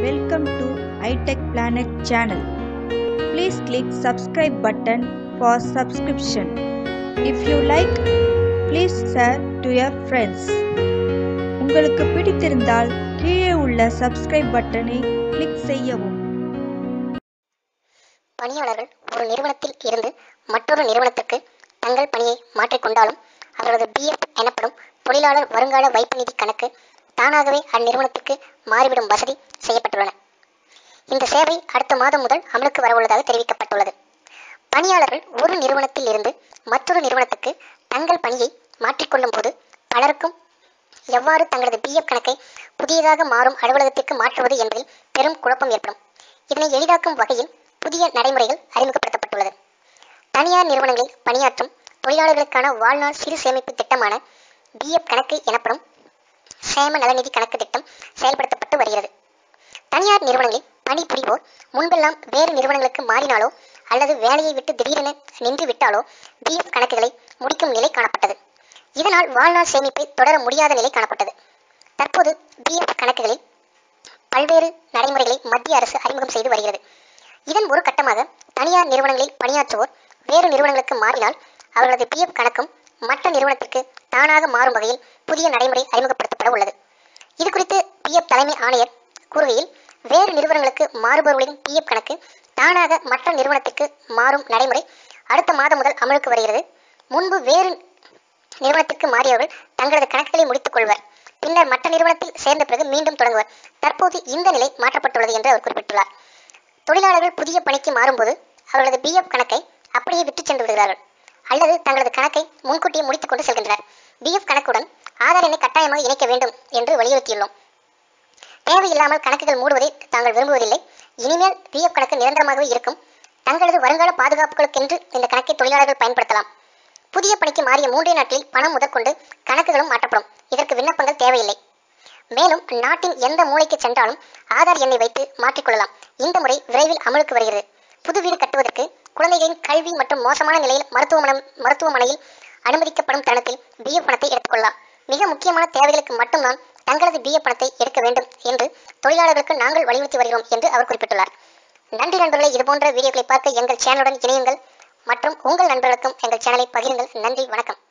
Welcome to iTech Planet channel. Please click subscribe button for subscription. If you like, please share to your friends. உங்களுக்கு பிடித்திருந்தால் கீழே உள்ள subscribe பட்டனை click செய்யவும் பணியாளர்கள் ஒரு நிறுவனத்தில் இருந்து மற்றொரு நிறுவனத்திற்கு தங்கள் பணியை மாற்றிக்கொண்டாலும் அவர்களது பிஎஃப் எனப்படும் தொழிலாளர் வருங்கால வைப்பு நிதி கணக்கு தானாகவே அந்நிறுவனத்திற்கு மாறிவிடும் வசதி செய்யப்பட்டுள்ளன இந்த சேவை அடுத்த மாதம் முதல் அமலுக்கு வரவுள்ளதாக தெரிவிக்கப்பட்டுள்ளது பணியாளர்கள் ஒரு நிறுவனத்தில் இருந்து மற்றொரு நிறுவனத்துக்கு தங்கள் பணியை மாற்றிக்கொள்ளும் போது பலருக்கும் எவ்வாறு தங்களது பிஎஃப் கணக்கை புதியதாக மாறும் அலுவலகத்திற்கு மாற்றுவது என்பதில் பெரும் குழப்பம் ஏற்படும் இதனை எளிதாக்கும் வகையில் புதிய நடைமுறைகள் அறிமுகப்படுத்தப்பட்டுள்ளது தனியார் நிறுவனங்களில் பணியாற்றும் தொழிலாளர்களுக்கான வாழ்நாள் சிறு சேமிப்பு திட்டமான பிஎஃப் கணக்கு எனப்படும் சேம நலநிதி கணக்கு திட்டம் செயல்படுத்தப்பட்டு வருகிறது தனியார் நிறுவனங்களில் பணிபுரிவோர் முன்பெல்லாம் வேறு நிறுவனங்களுக்கு மாறினாலோ அல்லது வேலையை விட்டு திடீரென நின்று விட்டாலோ பிஎஃப் கணக்குகளை முடிக்கும் நிலை காணப்பட்டது இதனால் வாழ்நாள் சேமிப்பை தொடர முடியாத நிலை காணப்பட்டது தற்போது பிஎஃப் கணக்குகளில் பல்வேறு நடைமுறைகளை மத்திய அரசு அறிமுகம் செய்து வருகிறது இதன் ஒரு கட்டமாக தனியார் நிறுவனங்களில் பணியாற்றுவோர் வேறு நிறுவனங்களுக்கு மாறினால் அவர்களது பிஎஃப் கணக்கும் மற்ற நிறுவனத்திற்கு தானாக மாறும் வகையில் புதிய நடைமுறை அறிமுகப்படுத்தப்பட உள்ளது இது குறித்து பிஎஃப் தலைமை ஆணையர் கூறுகையில் வேறு நிறுவனங்களுக்கு மாறுபவர்களின் பிஎஃப் கணக்கு தானாக மற்ற நிறுவனத்திற்கு மாறும் நடைமுறை அடுத்த மாதம் முதல் அமலுக்கு வருகிறது முன்பு வேறு நிறுவனத்திற்கு மாறியவர்கள் தங்களது கணக்குகளை முடித்துக் கொள்வர் பின்னர் மற்ற நிறுவனத்தில் சேர்ந்த பிறகு மீண்டும் தொடங்குவர் தற்போது இந்த நிலை மாற்றப்பட்டுள்ளது என்று அவர் குறிப்பிட்டுள்ளார் தொழிலாளர்கள் புதிய பணிக்கு மாறும்போது அவர்களது பிஎஃப் கணக்கை அப்படியே விட்டுச் சென்று விடுகிறார்கள் அல்லது தங்களது கணக்கை முன்கூட்டியே முடித்துக் கொண்டு செல்கின்றனர் பிஎஃப் கணக்குடன் ஆதார் எண்ணை கட்டாயமாக இணைக்க வேண்டும் என்று வலியுறுத்தியுள்ளோம் தேவையில்லாமல் கணக்குகள் மூடுவதை தாங்கள் விரும்புவதில்லை இனிமேல் பிஎஃப் கணக்கு நிரந்தரமாகவே இருக்கும் தங்களது வருங்கால பாதுகாப்புகளுக்கென்று இந்த கணக்கை தொழிலாளர்கள் பயன்படுத்தலாம் புதிய பணிக்கு மாறிய மூன்றே நாட்களில் பணம் முதற்கொண்டு கணக்குகளும் மாற்றப்படும் இதற்கு விண்ணப்பங்கள் தேவையில்லை மேலும் நாட்டின் எந்த மூலைக்கு சென்றாலும் ஆதார் எண்ணை வைத்து மாற்றிக்கொள்ளலாம் இந்த முறை விரைவில் அமலுக்கு வருகிறது புது வீடு கட்டுவதற்கு குழந்தைகளின் கல்வி மற்றும் மோசமான நிலையில் மருத்துவமனை மருத்துவமனையில் அனுமதிக்கப்படும் தருணத்தில் பிஎஃப் பணத்தை எடுத்துக்கொள்ளலாம் மிக முக்கியமான தேவைகளுக்கு மட்டும்தான் தங்களது பிஎஃப் பணத்தை எடுக்க வேண்டும் என்று தொழிலாளர்களுக்கு நாங்கள் வலியுறுத்தி வருகிறோம் என்று அவர் குறிப்பிட்டுள்ளார் நன்றி நண்பர்களே இதுபோன்ற வீடியோக்களை பார்க்க எங்கள் சேனலுடன் இணையுங்கள் மற்றும் உங்கள் நண்பர்களுக்கும் எங்கள் சேனலை பகிருங்கள் நன்றி வணக்கம்